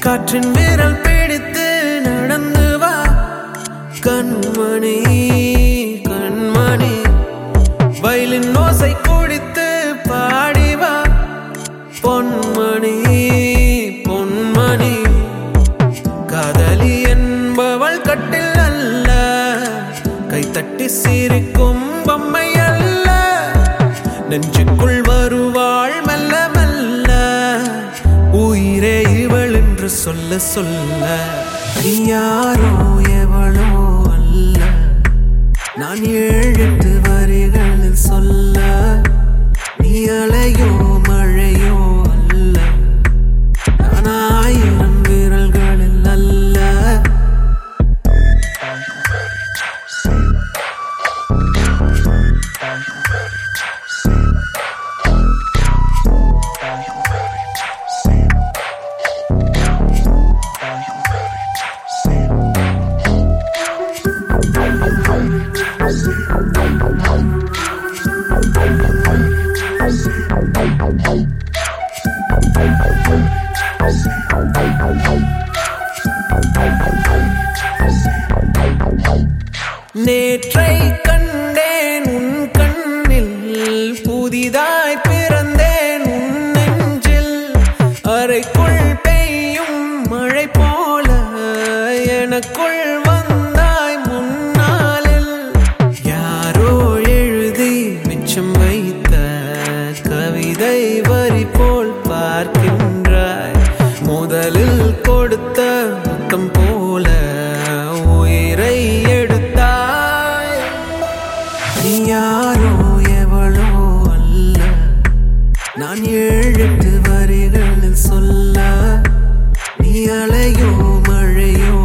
காற்றின் விரல் பிடித்து நடந்து வா கண்மணி கண்மணி வயலின் ஓசை குடித்து பாடி வா பொன்மணி பொன்மணி காதலி என்பவள் கட்டில் அல்ல கைத்தட்டி சிரிக்கும் பொம்மை அல்ல நெஞ்சுக்குள் வருவாள் மெல்ல மெல்ல உயிரே இவள் என்று சொல்ல சொல்ல நீ யாரோ எவளோ அல்ல நான் ஏழெட்டு வரிகளில் சொல்ல நீ அலையோ மழையோ அல்ல நான் ஆயிரம் விரல்களில் அல்ல நேற்றை கண்டேன் உன் கண்ணில் புதிதாய் பிறந்தேன் உன் நெஞ்சில் அறைக்குள் பெய்யும் மழை போல எனக்குள் வந்தாய் முன்னாலில் யாரோ எழுதி மிச்சம் வைத்த கவிதை வரி போல் பார்க்கின்றாய் முதலில் கொடுத்த முத்தம் போல உயிரை எடுத்தாய் நீ யாரோ எவளோ அல்ல நான் ஏழெட்டு வரிகளில் சொல்ல நீ அலையோ மழையோ